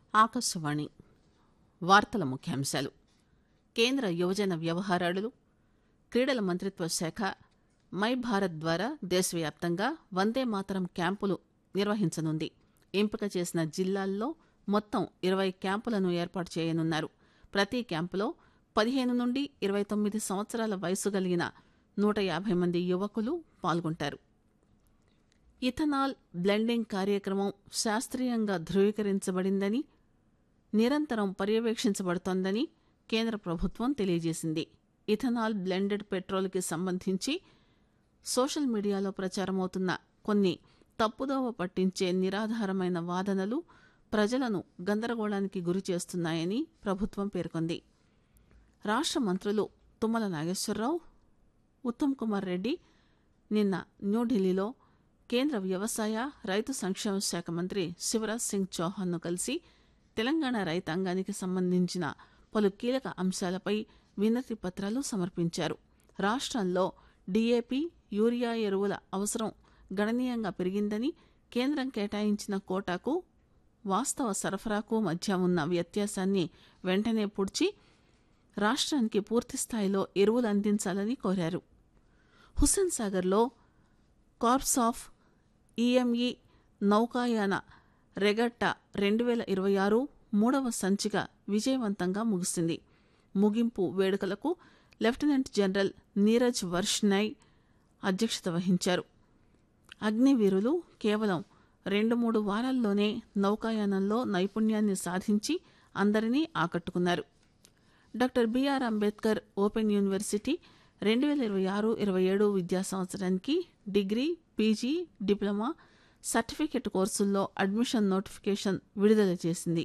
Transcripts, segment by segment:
ఆకాశవాణి వార్తల ముఖ్యాంశాలు కేంద్ర యువజన వ్యవహారాలు క్రీడల మంత్రిత్వ శాఖ మై భారత్ ద్వారా దేశవ్యాప్తంగా వందే మాతరం క్యాంపులు నిర్వహించనుంది ఎంపిక చేసిన జిల్లాల్లో మొత్తం ఇరవై క్యాంపులను ఏర్పాటు చేయనున్నారు ప్రతి క్యాంపులో పదిహేను నుండి ఇరవై తొమ్మిది సంవత్సరాల వయసు కలిగిన నూట యాభై మంది యువకులు పాల్గొంటారు ఇథనాల్ బ్లెండింగ్ కార్యక్రమం శాస్త్రీయంగా ధృవీకరించబడిందని నిరంతరం పర్యవేక్షించబడుతోందని కేంద్ర ప్రభుత్వం తెలియజేసింది ఇథనాల్ బ్లెండెడ్ పెట్రోల్కి సంబంధించి సోషల్ మీడియాలో ప్రచారమవుతున్న కొన్ని తప్పుదోవ పట్టించే నిరాధారమైన వాదనలు ప్రజలను గందరగోళానికి గురి చేస్తున్నాయని ప్రభుత్వం పేర్కొంది రాష్ట్ర మంత్రులు తుమ్మల నాగేశ్వరరావు ఉత్తమ్ కుమార్ రెడ్డి నిన్న న్యూఢిల్లీలో కేంద్ర వ్యవసాయ రైతు సంక్షేమ శాఖ మంత్రి శివరాజ్ సింగ్ చౌహాన్ను కలిసి తెలంగాణ రైతాంగానికి సంబంధించిన పలు కీలక అంశాలపై వినతి పత్రాలు సమర్పించారు రాష్ట్రంలో డీఏపీ యూరియా ఎరువుల అవసరం గణనీయంగా పెరిగిందని కేంద్రం కేటాయించిన కోటాకు వాస్తవ సరఫరాకు మధ్య ఉన్న వ్యత్యాసాన్ని వెంటనే పూడ్చి రాష్ట్రానికి పూర్తిస్థాయిలో ఎరువులు అందించాలని కోరారు హుస్సేన్ సాగర్లో కార్ప్స్ ఆఫ్ ఈఎంఈ నౌకాయాన రెగట్టా రెండు వేల ఇరవై ఆరు మూడవ సంచిక విజయవంతంగా ముగిసింది ముగింపు వేడుకలకు లెఫ్టినెంట్ జనరల్ నీరజ్ వర్ష్నయ్ అధ్యక్షత వహించారు అగ్నివీరులు కేవలం రెండు మూడు వారాల్లోనే నౌకాయానంలో నైపుణ్యాన్ని సాధించి అందరినీ ఆకట్టుకున్నారు doctor B R Ambedkar open university రెండు వేల ఇరవై ఆరు ఇరవై ఏడు విద్యా సంవత్సరానికి డిగ్రీ పీజీ డిప్లొమా సర్టిఫికెట్ కోర్సుల్లో అడ్మిషన్ నోటిఫికేషన్ విడుదల చేసింది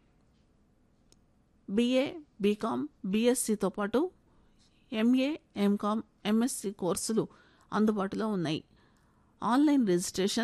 బీఏ బీకామ్ బీఎస్సీతో పాటు ఎంఏ ఎంకామ్ ఎంఎస్సీ కోర్సులు అందుబాటులో ఉన్నాయి ఆన్లైన్ రిజిస్ట్రేషన్